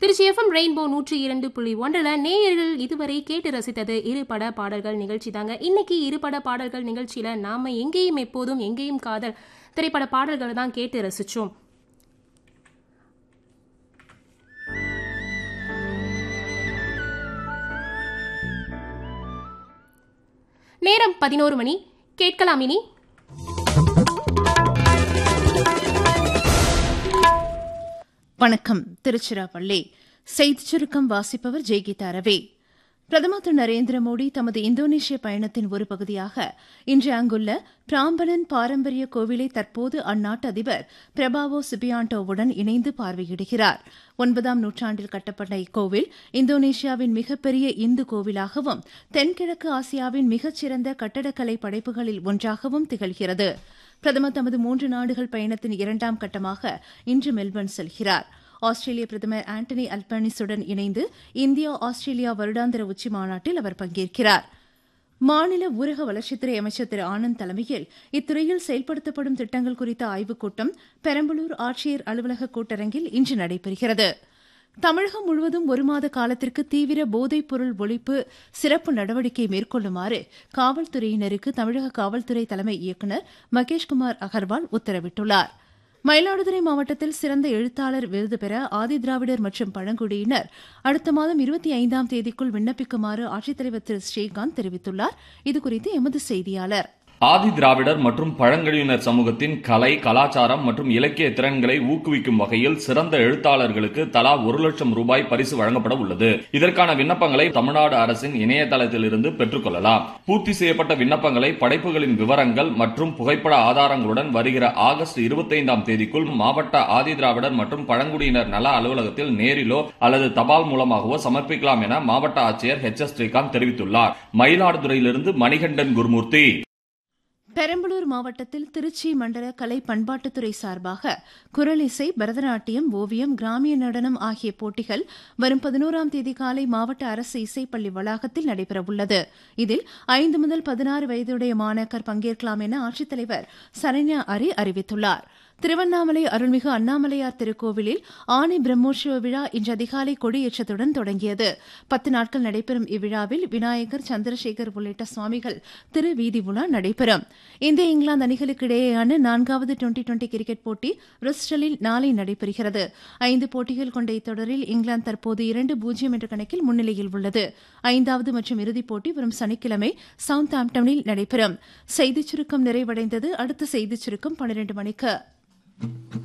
Trichy FM rainbow நூற்றி இரண்டு புள்ளி ஒன்றில் நேயர்கள் இதுவரை கேட்டு ரசித்தது இருபட பாடல்கள் நிகழ்ச்சி தாங்க இன்னைக்கு இருபட பாடல்கள் நிகழ்ச்சியில நாம எங்கேயும் எப்போதும் எங்கேயும் காதல் திரைப்பட பாடல்களை தான் கேட்டு ரசிச்சோம் நேரம் பதினோரு மணி கேட்கலாம் இனி வணக்கம் திருச்சிராப்பள்ளி செய்திச் சுருக்கம் வாசிப்பவர் ஜெய்கீதா ரவி பிரதமர் திரு நரேந்திர மோடி தமது இந்தோனேஷிய பயணத்தின் ஒரு பகுதியாக இன்று அங்குள்ள பிராம்பலன் பாரம்பரிய கோவிலை தற்போது அந்நாட்டு அதிபர் பிரபாவோ சுபியாண்டோவுடன் இணைந்து பார்வையிடுகிறார் ஒன்பதாம் நூற்றாண்டில் கட்டப்பட்ட இக்கோவில் இந்தோனேஷியாவின் மிகப்பெரிய இந்து கோவிலாகவும் தென்கிழக்கு ஆசியாவின் மிகச்சிறந்த கட்டடக்கலை படைப்புகளில் ஒன்றாகவும் திகழ்கிறது பிரதமர் தமது மூன்று நாடுகள் பயணத்தின் இரண்டாம் கட்டமாக இன்று மெல்பர்ன் செல்கிறார் ஆஸ்திரேலிய பிரதமர் ஆண்டனி அல்பனிசுடன் இணைந்து இந்தியா ஆஸ்திரேலியா வருடாந்திர உச்சி மாநாட்டில் அவர் பங்கேற்கிறார் மாநில ஊரக வளர்ச்சித்துறை அமைச்சர் திரு ஆனந்த் தலைமையில் இத்துறையில் செயல்படுத்தப்படும் திட்டங்கள் குறித்த ஆய்வுக் கூட்டம் பெரம்பலூர் ஆட்சியர் அலுவலக கூட்டரங்கில் இன்று நடைபெறுகிறது தமிழகம் முழுவதும் ஒரு மாத காலத்திற்கு தீவிர போதைப் பொருள் ஒழிப்பு சிறப்பு நடவடிக்கை மேற்கொள்ளுமாறு காவல்துறையினருக்கு தமிழக காவல்துறை தலைமை இயக்குநர் மகேஷ்குமார் அகர்வால் உத்தரவிட்டுள்ளார் மயிலாடுதுறை மாவட்டத்தில் சிறந்த எழுத்தாளர் விருது பெற ஆதிதிராவிடர் மற்றும் பழங்குடியினர் அடுத்த மாதம் இருபத்தி ஐந்தாம் தேதிக்குள் விண்ணப்பிக்குமாறு ஆட்சித்தலைவர் திரு ஸ்ரீகாந்த் தெரிவித்துள்ளார் இதுகுறித்து எமது செய்தியாளர் ஆதி திராவிடர் மற்றும் பழங்குடியினர் சமூகத்தின் கலை கலாச்சாரம் மற்றும் இலக்கிய திறன்களை ஊக்குவிக்கும் வகையில் சிறந்த எழுத்தாளர்களுக்கு தலா ஒரு லட்சம் ரூபாய் பரிசு வழங்கப்பட உள்ளது இதற்கான விண்ணப்பங்களை தமிழ்நாடு அரசின் இணையதளத்தில் இருந்து பெற்றுக்கொள்ளலாம் பூர்த்தி செய்யப்பட்ட விண்ணப்பங்களை படைப்புகளின் விவரங்கள் மற்றும் புகைப்பட ஆதாரங்களுடன் வருகிற ஆகஸ்ட் இருபத்தைந்தாம் தேதிக்குள் மாவட்ட ஆதி திராவிடர் மற்றும் பழங்குடியினர் நல அலுவலகத்தில் நேரிலோ அல்லது தபால் மூலமாகவோ சமர்ப்பிக்கலாம் என மாவட்ட ஆட்சியர் ஹெச் எஸ் ஸ்ரீகாந்த் தெரிவித்துள்ளார் மயிலாடுதுறையிலிருந்து மணிகண்டன் குருமூர்த்தி பெரம்பலூர் மாவட்டத்தில் திருச்சி மண்டல கலை பண்பாட்டுத்துறை சார்பாக குரலிசை பரதநாட்டியம் ஓவியம் கிராமிய நடனம் ஆகிய போட்டிகள் வரும் பதினோராம் தேதி காலை மாவட்ட அரசு இசைப்பள்ளி வளாகத்தில் நடைபெறவுள்ளது இதில் ஐந்து முதல் பதினாறு வயதுடைய மாணாக்கர் பங்கேற்கலாம் என ஆட்சித்தலைவர் சரண்யா அரி அறிவித்துள்ளார் திருவண்ணாமலை அருள்மிகு அண்ணாமலையார் திருக்கோவிலில் ஆணி பிரம்மோற்சவ விழா இன்று அதிகாலை கொடியேற்றத்துடன் தொடங்கியது பத்து நாட்கள் நடைபெறும் இவ்விழாவில் விநாயகர் சந்திரசேகர் உள்ளிட்ட சுவாமிகள் திரு வீதி உலா நடைபெறும் இந்திய இங்கிலாந்து அணிகளுக்கு இடையேயான நான்காவது டுவெண்டி டுவெண்டி கிரிக்கெட் போட்டி பிரிஸ்டலில் நாளை நடைபெறுகிறது ஐந்து போட்டிகள் கொண்ட இத்தொடரில் இங்கிலாந்து தற்போது இரண்டு பூஜ்ஜியம் என்ற கணக்கில் முன்னிலையில் உள்ளது ஐந்தாவது மற்றும் இறுதிப் போட்டி வரும் சனிக்கிழமை சவுத் ஆம்டனில் நடைபெறும் செய்திச் சுருக்கம் நிறைவடைந்தது அடுத்த செய்திச் சுருக்கம் பன்னிரண்டு மணிக்கு